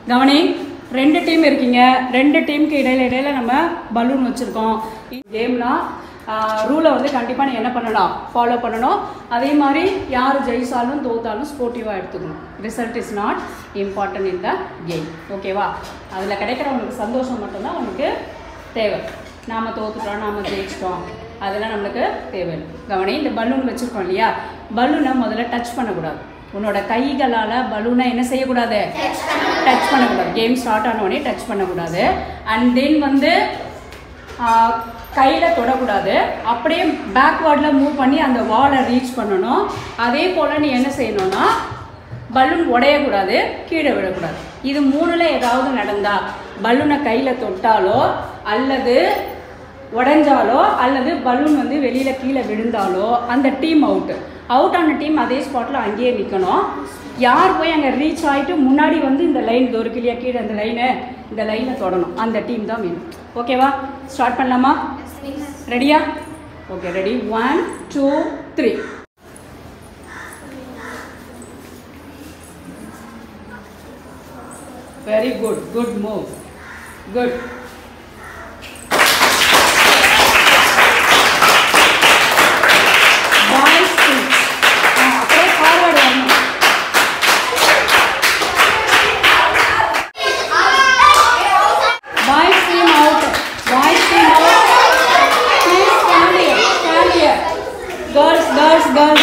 கவனி ரெண்டு டீம் இருக்கீங்க ரெண்டு டீமுக்கு இடையில இடையில நம்ம பலூன் வச்சுருக்கோம் கேம்னா ரூலை வந்து கண்டிப்பாக நீ என்ன பண்ணணும் ஃபாலோ பண்ணணும் அதே மாதிரி யார் ஜெயிச்சாலும் தோத்தாலும் ஸ்போர்ட்டிவாக எடுத்துக்கணும் result is not important in the game ஓகேவா அதில் கிடைக்கிற உனக்கு சந்தோஷம் மட்டும்தான் உனக்கு தேவை நாம் தோத்துட்டோம் நாம் ஜெயிச்சிட்டோம் அதெல்லாம் நம்மளுக்கு தேவையில்லை கவனி இந்த பலூன் வச்சுருக்கோம் இல்லையா பலூனை முதல்ல டச் பண்ணக்கூடாது உன்னோட கைகளால் பலூனை என்ன செய்யக்கூடாது டச் பண்ணக்கூடாது கேம் ஸ்டார்ட் ஆன உடனே டச் பண்ணக்கூடாது அண்ட் தென் வந்து கையில் தொடக்கூடாது அப்படியே பேக்வேர்டில் மூவ் பண்ணி அந்த வாலை ரீச் பண்ணணும் அதே போல் நீ என்ன செய்யணும்னா பலூன் உடையக்கூடாது கீழே விழக்கூடாது இது மூணில் ஏதாவது நடந்தா பலூனை கையில் தொட்டாலோ அல்லது உடைஞ்சாலோ அல்லது பலூன் வந்து வெளியில் கீழே விழுந்தாலோ அந்த டீம் அவுட்டு அவுட் ஆன டீம் அதே ஸ்பாட்டில் அங்கேயே நிற்கணும் யார் போய் அங்கே ரீச் ஆகிட்டு முன்னாடி வந்து இந்த லைன் தொருக்கிலியா கீழே இந்த லைனு இந்த லைனை தொடணும் அந்த டீம் தான் வேணும் ஓகேவா ஸ்டார்ட் பண்ணலாமா ரெடியா okay ready one two three very good good move good boys team அப்படியே ஃபார்வர்டு வரணும் boys team out boys team out please stand here stand here girls girls girls